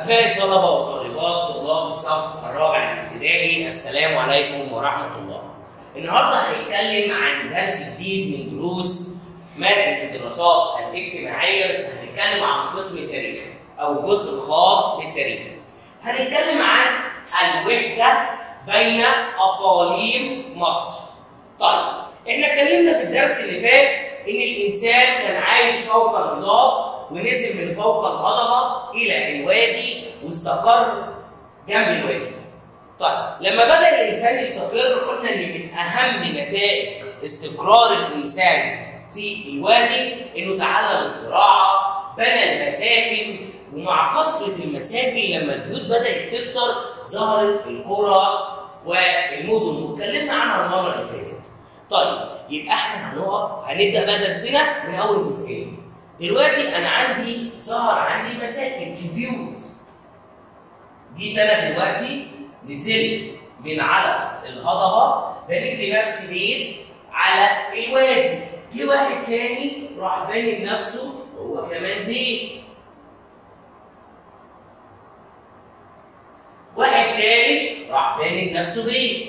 أبناء الطلبة والطالبات طلاب الصف الرابع الابتدائي السلام عليكم ورحمة الله. النهارده هنتكلم عن درس جديد من دروس مادة الدراسات الاجتماعية بس هنتكلم عن قسم التاريخ أو الجزء الخاص بالتاريخ. هنتكلم عن الوحدة بين أقاليم مصر. طيب احنا اتكلمنا في الدرس اللي فات إن الإنسان كان عايش فوق الهضاب ونزل من فوق الهضبة إلى الوادي واستقر جنب الوادي. طيب لما بدأ الإنسان يستقر قلنا إن من أهم نتائج استقرار الإنسان في الوادي إنه تعلم الزراعة، بنى المساكن ومع كثرة المساكن لما البيوت بدأت تكتر ظهرت القرى والمدن واتكلمنا عنها المرة اللي فاتت. طيب يبقى احنا هنقف هنبدأ بقى درسنا من أول الجزئية. دلوقتي أنا عندي ظهر عندي مساكن بيوت. جيت أنا دلوقتي نزلت من على الهضبه بنيت لنفسي بيت على الوادي جه واحد تاني راح باني لنفسه هو كمان بيت واحد تاني راح باني لنفسه بيت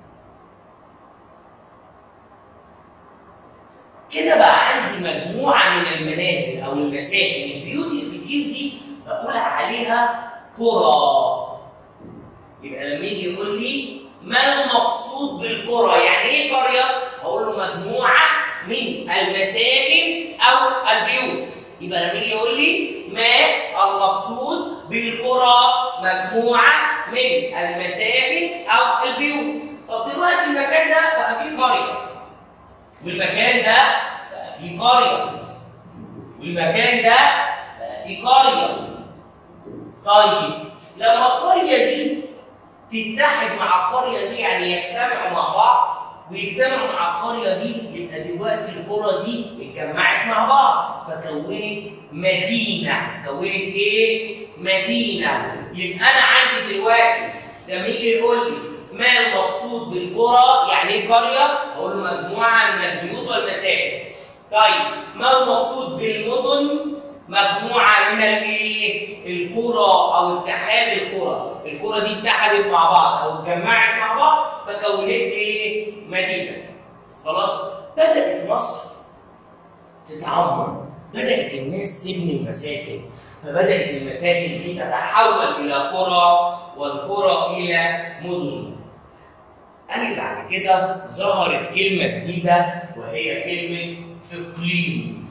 كده بقى عندي مجموعه من المنازل او المساكن البيوت الكتير دي بقول عليها قرى يبقى لما يجي يقول لي ما المقصود بالقرى؟ يعني ايه قريه؟ اقول له مجموعه من المساكن او البيوت. يبقى لما يجي يقول لي ما المقصود بالقرى؟ مجموعه من المساكن او البيوت. طب دلوقتي المكان ده بقى فيه قريه. والمكان ده بقى فيه قريه. والمكان ده بقى فيه قريه. طيب لما القريه دي تتحد مع القريه دي يعني يجتمعوا مع بعض ويجتمعوا مع القريه دي يبقى دلوقتي القرى دي اتجمعت مع بعض فكونت مدينه كونت ايه؟ مدينه يبقى انا عندي دلوقتي لما يجي يقول لي ما المقصود بالقرى يعني ايه قريه؟ اقول له مجموعه من البيوت والمساكن طيب ما المقصود بالمدن؟ مجموعه من الايه؟ القرى او اتحاد القرى، القرى دي اتحدت مع بعض او اتجمعت مع بعض فكونت ايه؟ مدينه. خلاص؟ بدات مصر تتعمر، بدات الناس تبني المساكن، فبدات المساكن دي تتحول الى قرى والقرى الى مدن. قال بعد كده ظهرت كلمه جديده وهي كلمه اقليم.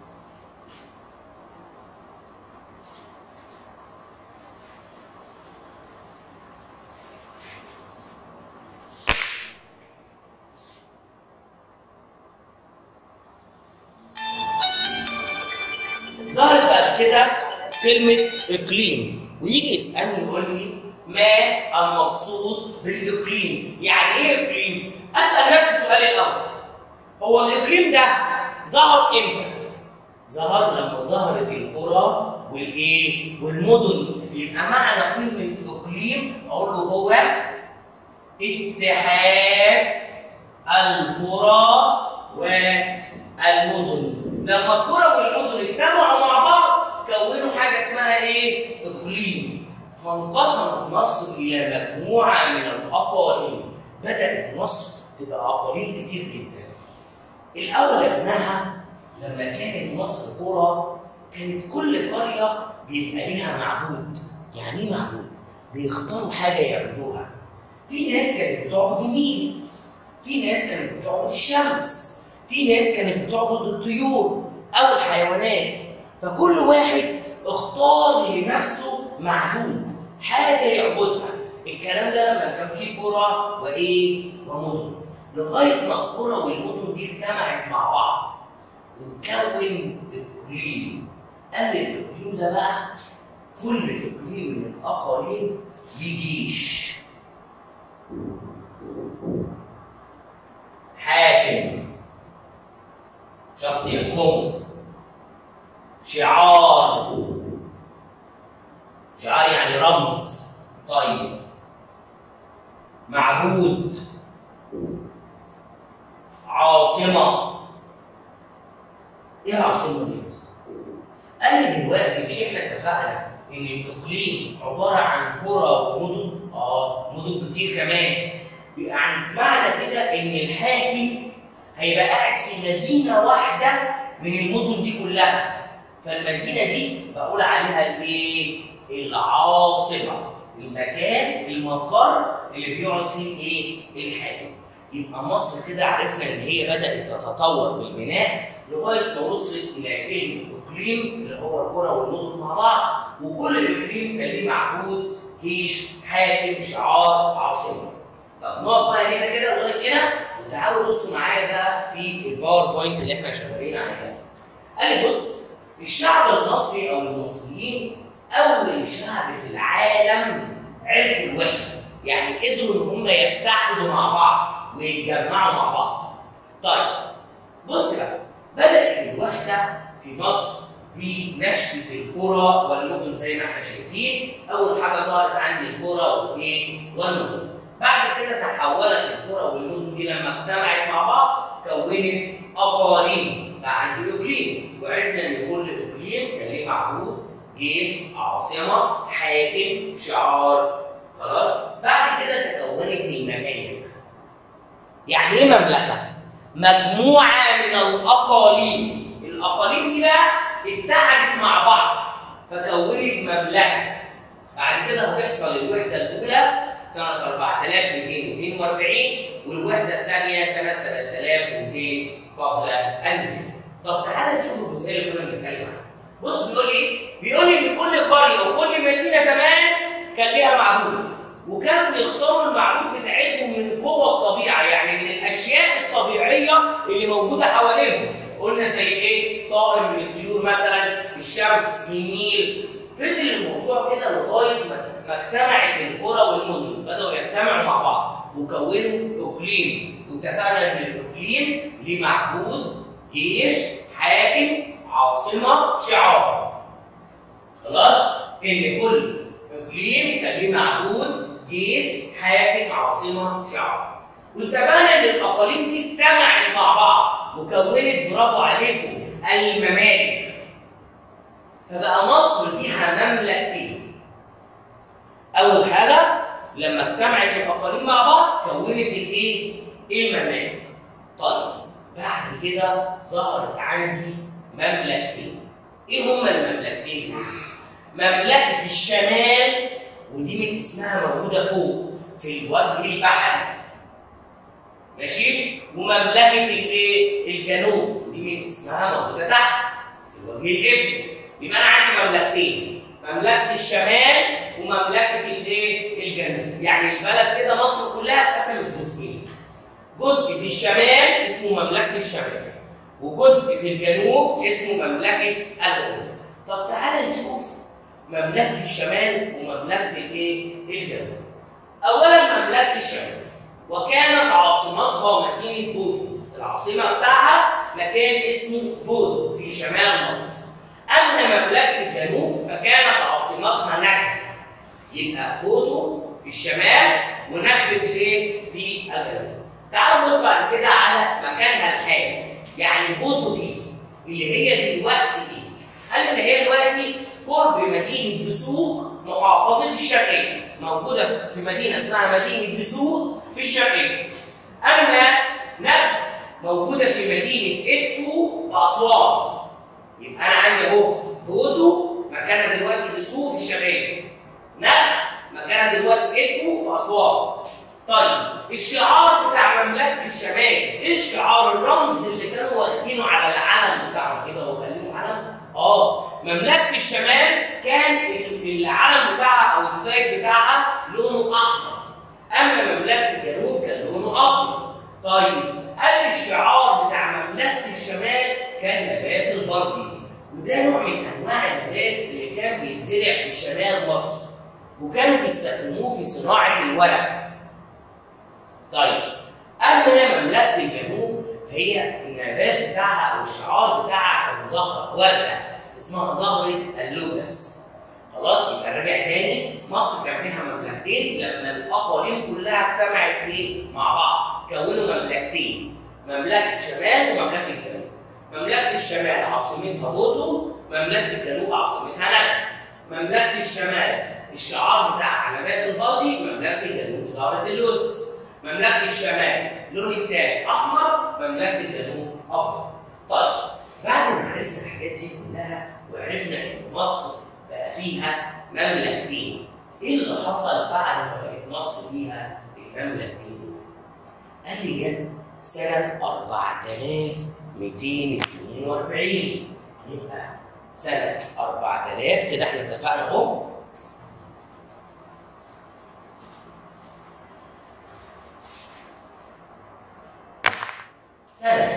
ظهرت بعد كده كلمة إقليم ويجي يسألني يقول لي ما المقصود بالإقليم؟ يعني إيه إقليم؟ أسأل نفسي السؤال الأول هو الإقليم ده ظهر إمتى؟ ظهر لما ظهرت القرى والإيه؟ والمدن يبقى معنى كلمة إقليم أقول له هو اتحاد القرى والمدن لما القرى والمدن اجتمعوا مع بعض كونوا حاجه اسمها ايه؟ اقليم فانقسمت مصر الى مجموعه من الاقاليم بدات مصر تبقى اقاليم كتير جدا الاول لانها لما كانت مصر قرى كانت كل قريه بيبقى ليها معبود يعني ايه معبود؟ بيختاروا حاجه يعبدوها في ناس كانت بتعبد النيل في ناس كانت بتعبد الشمس في ناس كانت بتعبد الطيور او الحيوانات فكل واحد اختار لنفسه معبود حاجه يعبدها الكلام ده لما كان فيه قرى وايه ومدن لغايه ما القرى والمدن دي اجتمعت مع بعض وتكون اقليم قال الاقليم ده بقى كل اقليم من الاقاليم ليه جيش حاكم شخص يحكم شعار شعار يعني رمز طيب معبود عاصمة ايه العاصمة دي؟ قال لي دلوقتي مش احنا اتفقنا ان الاقليم عباره عن قرى ومدن اه مدن كتير كمان يعني معنى كده ان الحاكم هيبقى قاعد في مدينه واحده من المدن دي كلها فالمدينه دي بقول عليها الايه؟ العاصمه المكان المقر اللي بيقعد فيه ايه؟ الحاكم يبقى مصر كده عرفنا ان هي بدات تتطور بالبناء لغايه ما وصلت الى كلمه اقليم اللي هو القرى والمدن مع بعض وكل اقليم كان ليه معبود جيش حاكم شعار عاصمه طب نقف بقى هنا كده لغايه هنا وتعالوا بصوا معايا بقى في الباوربوينت اللي احنا شغالين عليها قال لي بص الشعب المصري او المصريين اول شعب في العالم عرفوا الوحده يعني قدروا ان هم يتحدوا مع بعض ويتجمعوا مع بعض طيب بص بقى بدات الوحده في مصر بنشأة القرى والمدن زي ما احنا شايفين أول حاجة ظهرت عندي القرى والإيه والمدن بعد كده تحولت القرى والمدن دي لما اجتمعت مع بعض كونت أقاليم بقى عندي إقليم وعرفنا إن كل إقليم كان ليه معبود جيش عاصمة حاكم شعار خلاص بعد كده تكونت الممالك يعني ايه مملكه؟ مجموعه من الاقاليم الاقاليم دي بقى اتحدت مع بعض فكونت مملكه بعد كده هتحصل الوحده الاولى سنه 4242 والوحده الثانيه سنه 3200 قبل الميلاد طب تعالى نشوف الجزئيه اللي كنا بنتكلم عنها بص بيقول ايه؟ بيقول ان كل قريه وكل مدينه زمان كان ليها معبود وكانوا بيختاروا المعبود بتاعتهم من قوة الطبيعة يعني من الأشياء الطبيعية اللي موجودة حواليهم قلنا زي إيه؟ طائر من الطيور مثلا الشمس النيل فضل الموضوع كده لغاية ما اجتمعت القرى والمدن بدأوا يجتمعوا مع بعض وكونوا إقليم واتفقنا إن الإقليم ليه معبود جيش حاكم عاصمة شعار خلاص؟ إن كل إقليم كان ليه معبود جيش حاكم عاصمه شعب واتفقنا ان الاقاليم دي اجتمعت مع بعض وكونت برافو عليكم الممالك فبقى مصر فيها مملكتين اول حاجه لما اجتمعت الاقاليم مع بعض كونت الايه الممالك طيب بعد كده ظهرت عندي مملكتين ايه هما المملكتين دول مملكه الشمال ودي من اسمها موجوده فوق في الوجه البحري ماشي ومملكه الايه الجنوب ودي من اسمها موجوده تحت في الوجه الابلي يبقى انا عندي مملكتين مملكه الشمال ومملكه الايه الجنوب يعني البلد كده مصر كلها اتقسمت جزئين جزء في الشمال اسمه مملكه الشمال وجزء في الجنوب اسمه مملكه الجنوب طب تعالى نشوف مملكه الشمال ومملكه الايه؟ الجنوب. اولا مملكه الشمال وكانت عاصمتها مدينه بودو، العاصمه بتاعها مكان اسمه بودو في شمال مصر. اما مملكه الجنوب فكانت عاصمتها نخل. يبقى بودو في الشمال ونخل في الايه؟ في الجنوب. تعالوا نبص بعد كده على مكانها الحالي. يعني بودو دي اللي هي دلوقتي ايه؟ قال ان هي دلوقتي قرب مدينة دسوق محافظة الشرقية موجودة في مدينة اسمها مدينة دسوق في الشرقية أما نخل موجودة في مدينة إدفو بأسوان يبقى أنا عندي أهو بودو مكانها دلوقتي دسوق في الشرقية نخل مكانها دلوقتي إدفو في أسوان طيب الشعار بتاع مملكة الشمال ايه الشعار الرمز اللي كانوا واخدينه على العلم بتاعهم كده هو كان لهم علم اه مملكه الشمال كان العلم بتاعها او التاج بتاعها لونه احمر اما مملكه الجنوب كان لونه ابيض طيب قال الشعار بتاع مملكه الشمال كان نبات البردي وده نوع من انواع النبات اللي كان بيتزرع في شمال مصر وكانوا بيستخدموه في صناعه الورق طيب اما مملكه الجنوب هي النبات بتاعها او الشعار بتاعها كان زهره ورده اسمها زهره اللوتس خلاص يبقى راجع تاني مصر كان فيها مملكتين لما الاقاليم كلها اجتمعت ايه مع بعض كونوا مملكتين مملكه شمال ومملكه جنوب مملكه الشمال عاصمتها بوتو مملكه الجنوب عاصمتها نخل مملكه الشمال الشعار بتاع علامات البادي مملكه الجنوب زهره اللوتس مملكه الشمال اللون الثاني احمر مملكه الجنوب ابيض طيب بعد ما عرفنا الحاجات دي كلها وعرفنا ان مصر بقى فيها مملكتين ايه اللي حصل بعد ما بقت مصر فيها المملكتين دول؟ قال لي جت سنة 4242 يبقى سنة 4000 كده احنا اتفقنا اهو سنة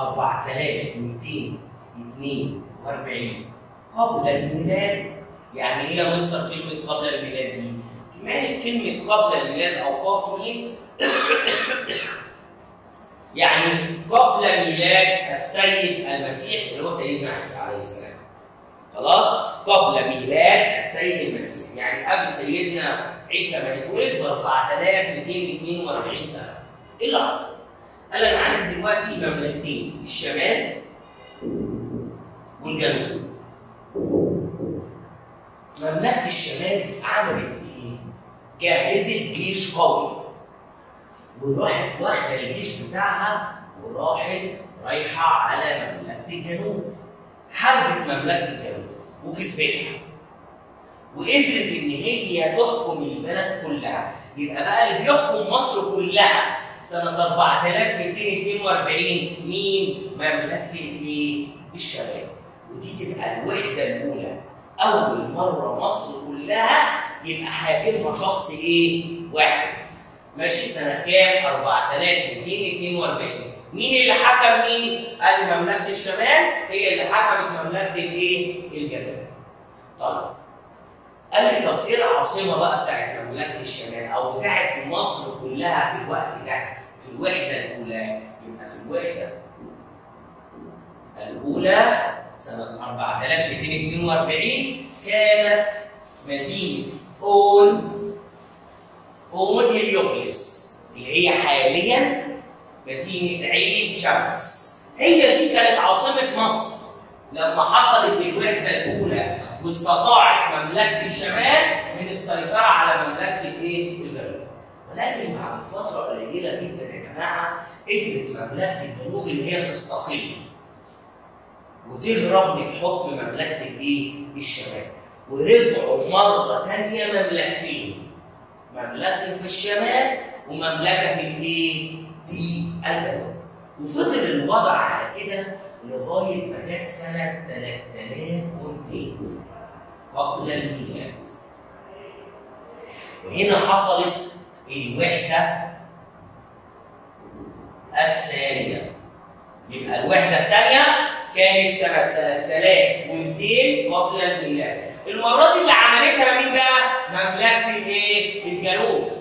4242 قبل الميلاد يعني ايه يا مستر كلمة قبل الميلاد دي؟ كمان كلمة قبل الميلاد أو قاف ميم يعني قبل ميلاد السيد المسيح اللي هو سيدنا عيسى عليه السلام. خلاص؟ قبل ميلاد السيد المسيح، يعني قبل سيدنا عيسى ما يتولد ب 4242 سنة. ايه اللي حصل؟ قال انا عندي دلوقتي مملكتين الشمال والجنوب. مملكة الشمال عملت ايه؟ جهزت جيش قوي وراحت واخده الجيش بتاعها وراحت رايحه على مملكه الجنوب حاربت مملكه الجنوب وكسبتها وقدرت ان هي تحكم البلد كلها يبقى بقى اللي بيحكم مصر كلها سنه 4242 مين؟ مملكه الايه؟ الشمال ودي تبقى الوحده الاولى اول مره مصر كلها يبقى حاكمها شخص ايه؟ واحد. ماشي سنه كام؟ 4242 مين اللي حكم مين؟ قال مملكه الشمال هي اللي حكمت مملكه الايه؟ الجنوب. طيب قال لي طب ايه العاصمه بقى بتاعت مملكه الشمال او بتاعت مصر كلها في الوقت ده؟ في الوحده الاولى يبقى في الوحده الاولى سنه 4242 كانت مدينه اون اون هيليوبلس اللي هي حاليا مدينه عين شمس هي دي كانت عاصمه مصر لما حصلت الوحده الاولى واستطاعت مملكه الشمال من السيطره على مملكه الايه؟ الجنوب ولكن بعد فتره قليله جدا يا جماعه قدرت مملكه الجنوب ان هي تستقل وتهرب من حكم مملكه الايه؟ الشمال ورجعوا مره ثانيه مملكتين مملكه في الشمال ومملكه في الايه؟ في الجنوب وفضل الوضع على كده لغايه ما جت سنه 3200 قبل الميلاد وهنا حصلت الوحده الثانيه يبقى الوحده الثانيه كانت سنه 3200 قبل الميلاد المره دي اللي عملتها مين بقى مملكه الايه الجنوب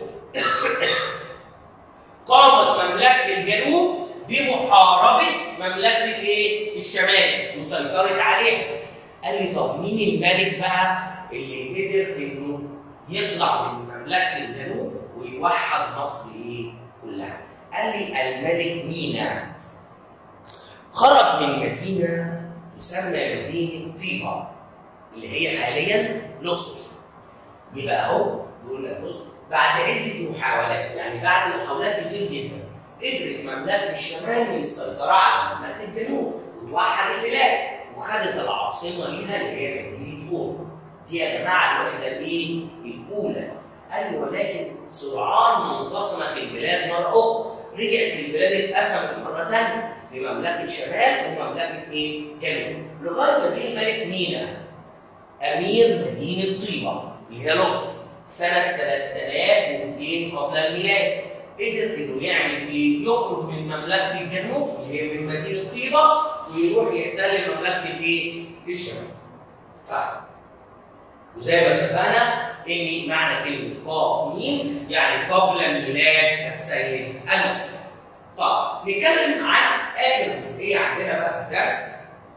قامت مملكه الجنوب بمحاربه مملكه الايه الشمال وسيطرت عليها قال لي طب مين الملك بقى اللي قدر انه يطلع من مملكه الجنوب ويوحد مصر ايه كلها قال لي الملك مينا خرج من مدينه تسمى مدينه طيبه اللي هي حاليا الاقصر يبقى اهو بيقول لك بص بعد عده محاولات يعني بعد محاولات كتير جدا قدرت مملكه الشمال من السيطره على مملكه الجنوب وتوحد البلاد وخدت العاصمه ليها اللي هي مدينه بور دي يا جماعه الوحده الايه؟ الاولى قال لي ولكن سرعان ما انقسمت البلاد مره اخرى رجعت البلاد اتقسمت مره ثانيه لمملكه شمال ومملكه ايه؟ جنوب لغايه ما جه الملك مينا امير مدينه طيبه اللي هي الاقصر سنه 3200 قبل الميلاد قدر انه يعمل ايه؟ يخرج من مملكه الجنوب اللي هي من مدينه طيبه ويروح يحتل مملكه ايه؟ الشمال. ف وزي ما اتفقنا ان معنى كلمه قاف ميم يعني قبل ميلاد السيد المسيح. طب نتكلم عن اخر جزئيه عندنا بقى في الدرس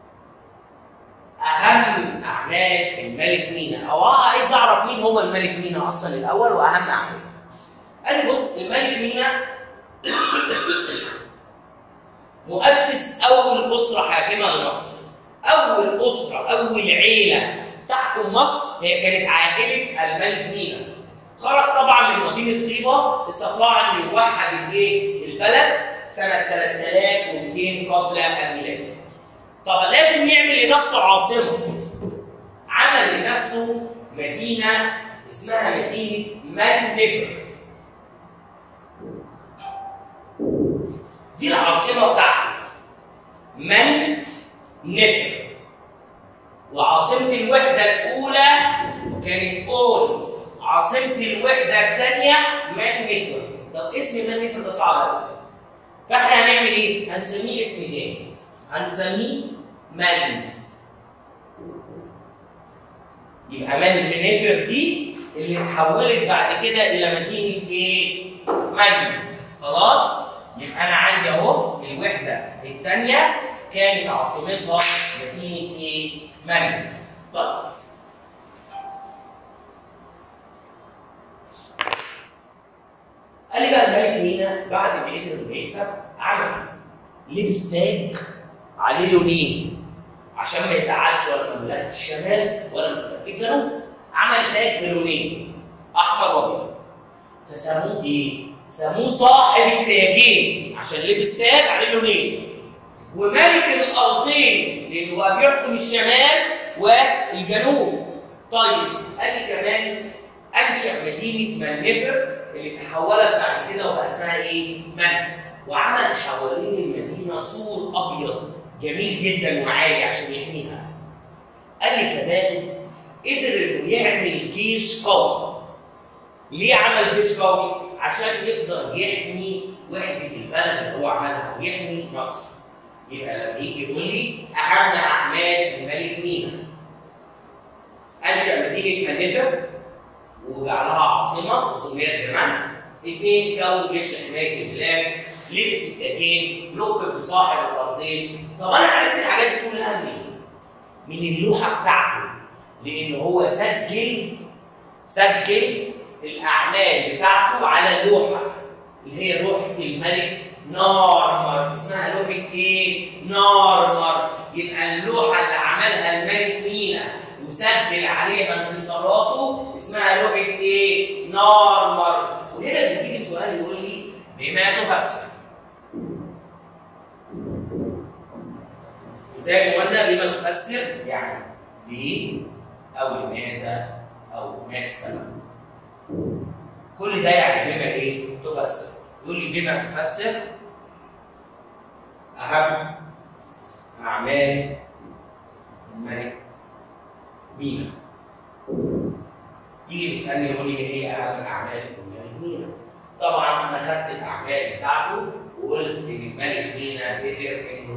اهم اعمال الملك مينا او عايز اعرف مين هو الملك مينا اصلا الاول واهم اعماله. قال لي بص الملك مينا مؤسس اول اسره حاكمه لمصر اول اسره اول عيله تحكم مصر هي كانت عائله الملك مينا خرج طبعا من مدينه طيبه استطاع ان يوحد الايه البلد سنه 3200 قبل الميلاد طب لازم يعمل لنفسه عاصمه عمل لنفسه مدينه اسمها مدينه منفر دي العاصمه بتاعته من نفر وعاصمة الوحدة الأولى كانت أول عاصمة الوحدة الثانية من نفر طب اسم من نفر ده صعب قوي فاحنا هنعمل ايه؟ هنسميه اسم تاني هنسميه من يبقى من نفر دي اللي اتحولت بعد كده إلى مدينة ايه؟ منف خلاص؟ يبقى أنا عندي أهو الوحدة الثانية كانت عاصمتها مدينة ايه؟ منف. طيب. قال لي بقى الملك مينا بعد ما قدر انه يكسب عمل ايه؟ لبس تاج عليه لونين عشان ما يزعلش ولا مملكة الشمال ولا مملكة الجنوب عمل تاج بلونين احمر وابيض فسموه ايه؟ سموه صاحب التاجين عشان لبس تاج عليه لونين وملك الارضين لانه بقى بيحكم الشمال والجنوب طيب قال لي كمان انشا مدينه منفر اللي تحولت بعد كده وبقى اسمها ايه؟ منف وعمل حوالين المدينه سور ابيض جميل جدا وعالي عشان يحميها قال لي كمان قدر انه يعمل جيش قوي ليه عمل جيش قوي؟ عشان يقدر يحمي وحده البلد اللي هو عملها ويحمي مصر يبقى لما يجي يقول لي اهم اعمال الملك مينا انشا مدينه منفر وجعلها عاصمه وسميت بمنف اثنين كون جيش لحمايه البلاد لبس التاجين لقب بصاحب الارضين طب انا عرفت الحاجات دي كلها منين؟ من اللوحه بتاعته لان هو سجل سجل الاعمال بتاعته على اللوحه اللي هي لوحه الملك نارمر اسمها لوحة ايه؟ نارمر يبقى اللوحة اللي عملها الملك مينا وسجل عليها انتصاراته اسمها لوحة ايه؟ نارمر وهنا بيجي لي سؤال يقول لي بما تفسر وزي ما قلنا بما تفسر يعني ليه او لماذا او ما السبب كل ده يعني بما ايه؟ تفسر يقول لي بما تفسر أهم أعمال الملك مينا يجي يسألني يقول لي إيه أهم أعمال الملك مينا طبعا أنا خدت الأعمال بتاعته وقلت إن الملك مينا قدر إنه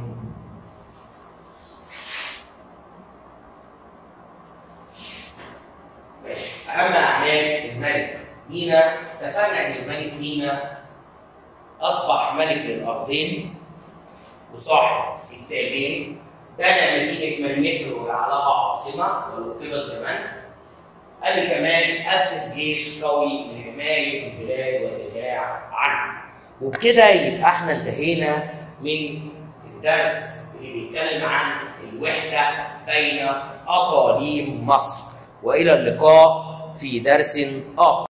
ماشي أهم أعمال الملك مينا اتفقنا إن الملك مينا أصبح ملك للأرضين وصاحب التاجين بنى مدينة منفر وجعلها عاصمة ولقبت بمنف قال لي كمان أسس جيش قوي لحماية البلاد والدفاع عنها وبكده يبقى احنا انتهينا من الدرس اللي بيتكلم عن الوحدة بين أقاليم مصر وإلى اللقاء في درس آخر